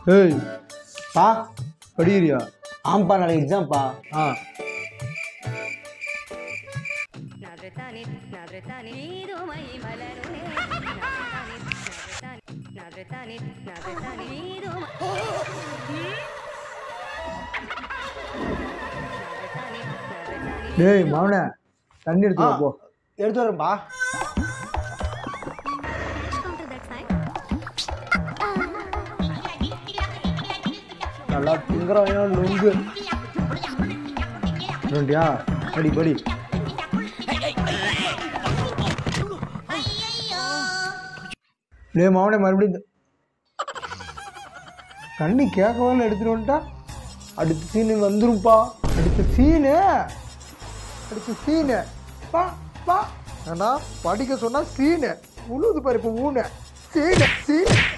ஏய் பா படிக்கிறியா ஆம்பா நாளைக்கு எக்ஸாம்ப்பா ஆ నవ్రతాని నవ్రతాని నీరుమై మలరునే నవ్రతాని నవ్రతాని నవ్రతాని నీరుమై నవ్రతాని నవ్రతాని டேய் மவனே தண்ணி எடுத்து வா போ எடுத்து வரேன்ப்பா counter that side நல்லா திங்குறான் நொங்கு ரெண்டியா படி படி டேய் மவனே மறுபடியும் இந்த- தண்ணி கேட்கவே இல்லை எடுத்துட்டு வந்துட்டா அடுத்த சீனு வந்துரும்ப்பா அடுத்த சீனு அடுத்த சீனு பா பா ஏன்னா படிக்க சொன்னா சீனு உழுது பாரு இப்போ ஊனு சீனு சீனு